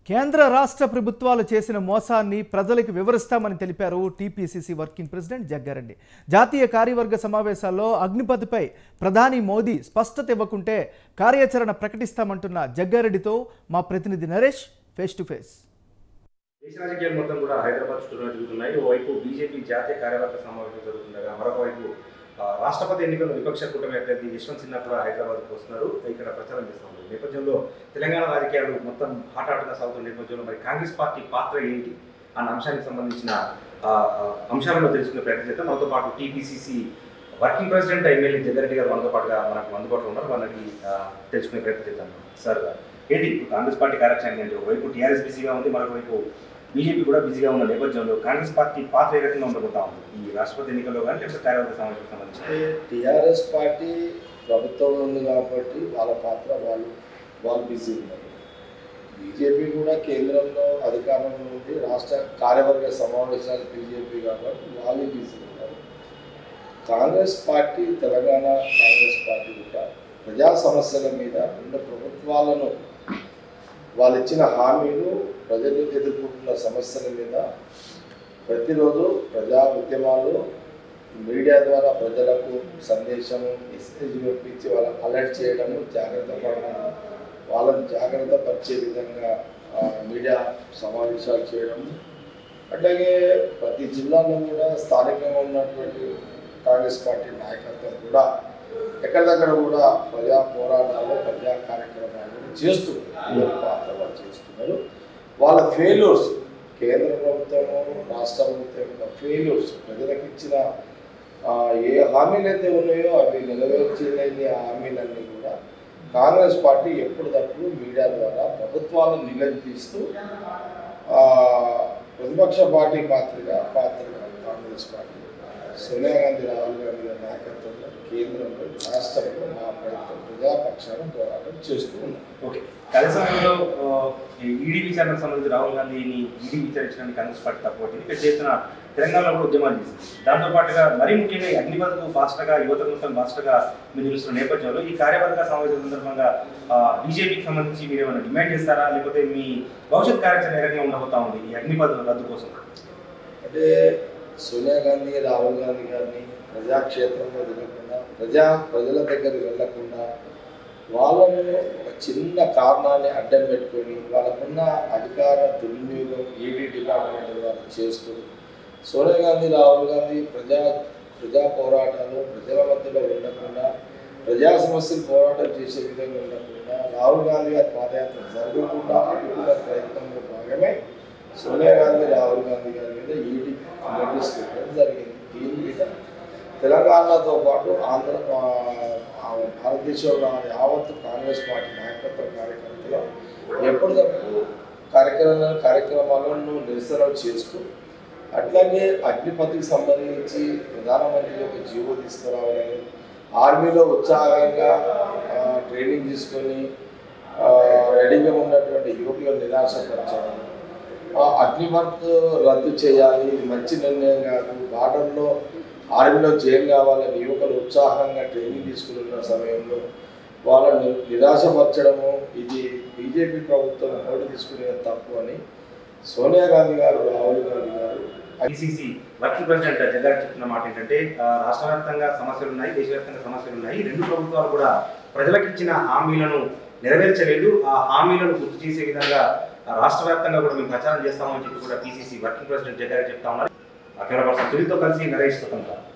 కేంద్ర రాష్ట్ర ప్రభుత్వాలు చేసిన మోసాన్ని ప్రజలకు వివరిస్తామని తెలిపారు టీపీసీసీ వర్కింగ్ ప్రెసిడెంట్ జగ్గారెడ్డి జాతీయ కార్యవర్గ సమావేశాల్లో అగ్నిపథ్పై ప్రధాని మోదీ స్పష్టత ఇవ్వకుంటే కార్యాచరణ ప్రకటిస్తామంటున్న జగ్గారెడ్డితో మా ప్రతినిధి నరేష్ ఫేస్ టు ఫేస్ దేశ రాజకీయాలు మొత్తం కూడా హైదరాబాద్ చుట్టూ జరుగుతున్నాయి ఓవైపు బీజేపీ జాతీయ కార్యవర్గ సమావేశం జరుగుతుండగా మరొక వైపు ఆ, రాష్ట్రపతి ఎన్నికల్లో విపక్ష కూటమి అభ్యర్థి యశ్వంత్ సిన్హా కూడా హైదరాబాద్కు వస్తున్నారు ఇక్కడ ప్రచారం చేస్తూ ఉన్నారు ఈ నేపథ్యంలో తెలంగాణ రాజకీయాలు మొత్తం హాటాటుగా సాగుతున్న నేపథ్యంలో మరి కాంగ్రెస్ పార్టీ పాత్ర ఏంటి అన్న అంశానికి సంబంధించిన ఆ, ఆ, అంశాలను తెలుసుకునే ప్రయత్నం చేద్దాం మనతో పాటు TPCC working president MLA Jaggareddy గారు మనతో పాటుగా మనకు అందుబాటులో ఉన్నారు వాళ్ళకి ఆ, తెలుసుకునే ప్రయత్నం చేద్దాం సార్ ఏంటి ఇప్పుడు కాంగ్రెస్ పార్టీ కార్యాచరణ ఏంటి ఒకవైపు టీఆర్ఎస్ బిజీగా ఉంది మరొక వైపు బీజేపీ కూడా బిజీగా ఉన్న నేపథ్యంలో కాంగ్రెస్ పార్టీ పాత్ర ఏ రకంగా ఉండబోతా ఉంది ఈ రాష్ట్రపతి ఎన్నికల్లో కానీ లేకపోతే కార్యవర్గ సమావేశం సంబంధించి అంటే టీఆర్ఎస్ పార్టీ ప్రభుత్వం ఉంది కాబట్టి వాళ్ళ పాత్ర వాళ్ళు వాళ్ళు బిజీ ఉన్నారు బీజేపీ కూడా కేంద్రంలో అధికారంలో ఉంది రాష్ట్ర కార్యవర్గ సమావేశాలు బీజేపీ కాబట్టి వాళ్ళు బిజీ ఉన్నారు కాంగ్రెస్ పార్టీ తెలంగాణ కాంగ్రెస్ పార్టీ కూడా ప్రజా సమస్యల మీద రెండు ప్రభుత్వాలను వాళ్ళు ఇచ్చిన హామీలు ప్రజలు ఎదుర్కొంటున్న సమస్యల మీద ప్రతిరోజు ప్రజా ఉద్యమాలు మీడియా ద్వారా ప్రజలకు సందేశము మెసేజ్ పంపించి వాళ్ళని అలర్ట్ చేయడము జాగ్రత్త పడడము వాళ్ళని జాగ్రత్త పరిచే విధంగా ఆ, మీడియా సమావేశాలు చేయడము అట్లాగే ప్రతి జిల్లాలో కూడా స్థానికంగా ఉన్నటువంటి కాంగ్రెస్ పార్టీ నాయకత్వం కూడా ఎక్కడిదక్కడ కూడా ప్రజా పోరాటాలు ప్రజా కార్యక్రమాలు చేస్తున్నారు ఎవరి పాత్ర వాళ్ళు చేస్తున్నారు వాళ్ళ ఫెయిల్యూర్స్ కేంద్ర ప్రభుత్వము రాష్ట్ర ప్రభుత్వం యొక్క ఫెయిల్యూర్స్ ప్రజలకు ఇచ్చిన ఆ, ఏ హామీలు అయితే ఉన్నాయో అవి నెరవేర్చలేని ఆ హామీలన్నీ కూడా కాంగ్రెస్ పార్టీ ఎప్పటికప్పుడు మీడియా ద్వారా ప్రభుత్వాలను నిలదీస్తూ ఆ, ప్రతిపక్ష పార్టీ పాత్రగా పాత్రగా కాంగ్రెస్ పార్టీ సోనియా గాంధీ రాహుల్ గాంధీ గారి నాయకత్వంలో కేంద్రంలో రాష్ట్రంలో మా ప్రయత్నం ప్రజాపక్షాన పోరాటం చేస్తూ ఉన్నాం ఓకే అదే సమయంలో ఈడీ విచారణకు సంబంధించి రాహుల్ గాంధీని ఈడీ విచారించడానికి కాంగ్రెస్ పార్టీ తప్పబట్టింది ఇక్కడ చేస్తున్న తెలంగాణలో కూడా ఉద్యమాలు చేసింది దాంతో పాటుగా మరీ ముఖ్యంగా ఈ అగ్నిపథకు ఫాస్ట్గా యువత మొత్తం ఫాస్ట్గా మీరు నిలుస్తున్న నేపథ్యంలో ఈ కార్యవర్గ సమావేశం సందర్భంగా బీజేపీకి సంబంధించి మీరు ఏమైనా డిమాండ్ చేస్తారా లేకపోతే మీ భవిష్యత్ కార్యాచరణ ఏ రకంగా ఉండబోతా ఉంది ఈ అగ్నిపథ రద్దు కోసం అంటే సోనియా గాంధీ రాహుల్ గాంధీ గారిని ప్రజాక్షేత్రంలో తిరగకుండా ప్రజా ప్రజల దగ్గరికి వెళ్లకుండా వాళ్ళను ఒక చిన్న కారణాన్ని అడ్డం పెట్టుకొని వాళ్ళకున్న అధికార దుర్వినియోగం ఈడీ డిపార్ట్మెంట్ ద్వారా చేస్తూ సోనియా గాంధీ రాహుల్ గాంధీ ప్రజా ప్రజా పోరాటాలు ప్రజల మధ్యలో ఉండకుండా ప్రజా సమస్యలు పోరాటం చేసే విధంగా ఉండకుండా రాహుల్ గాంధీ గారి పాదయాత్ర జరగకుండా అడ్డుకునే ప్రయత్నంలో భాగమే సోనియా గాంధీ రాహుల్ గాంధీ గారి మీద ఈడీ నోటీస్ పెట్టడం జరిగింది దీని మీద తెలంగాణతో పాటు ఆంధ్ర ఆ, ఆ భారతదేశంలో యావత్ కాంగ్రెస్ పార్టీ నాయకత్వ కార్యకర్తలు ఎప్పటికప్పుడు కార్యక్రమ కార్యక్రమాలను నిరసనలు చేస్తూ అట్లాగే అగ్నిపథికి సంబంధించి ప్రధానమంత్రి యొక్క జీవో తీసుకురావాలని ఆర్మీలో ఉత్సాహంగా ఆ, ట్రైనింగ్ తీసుకొని ఆ, రెడీగా ఉన్నటువంటి యువకులను నిరాశపరచడం ఆ, అగ్నిపథ్ రద్దు చేయాలి ఇది మంచి నిర్ణయం కాదు బార్డర్లో ఆర్మీలో జైలు కావాలని యువకులు ఉత్సాహంగా ట్రైనింగ్ తీసుకుంటున్న సమయంలో వాళ్ళని నిరాశపరచడము ఇది బీజేపీ ప్రభుత్వం మోడీ తీసుకునే తప్పు అని సోనియా గాంధీ గారు రాహుల్ గాంధీ గారు ఐసీసీ వర్కింగ్ ప్రెసిడెంట్ జగ్గారు చెప్తున్న మాట ఏంటంటే ఆ, రాష్ట్ర వ్యాప్తంగా సమస్యలు ఉన్నాయి దేశవ్యాప్తంగా సమస్యలు ఉన్నాయి ఈ రెండు ప్రభుత్వాలు కూడా ప్రజలకు ఇచ్చిన హామీలను నెరవేర్చలేదు ఆ హామీలను గుర్తు చేసే విధంగా ఆ, రాష్ట్ర వ్యాప్తంగా కూడా మేము ప్రచారం చేస్తామని చెప్పి కూడా పీసీసీ వర్కింగ్ ప్రెసిడెంట్ జగ్గారు చెప్తా ఉన్నారు ఆ కెమెరా పర్సన్ సునీల్తో కలిసి నరేష్ స్వతంత్ర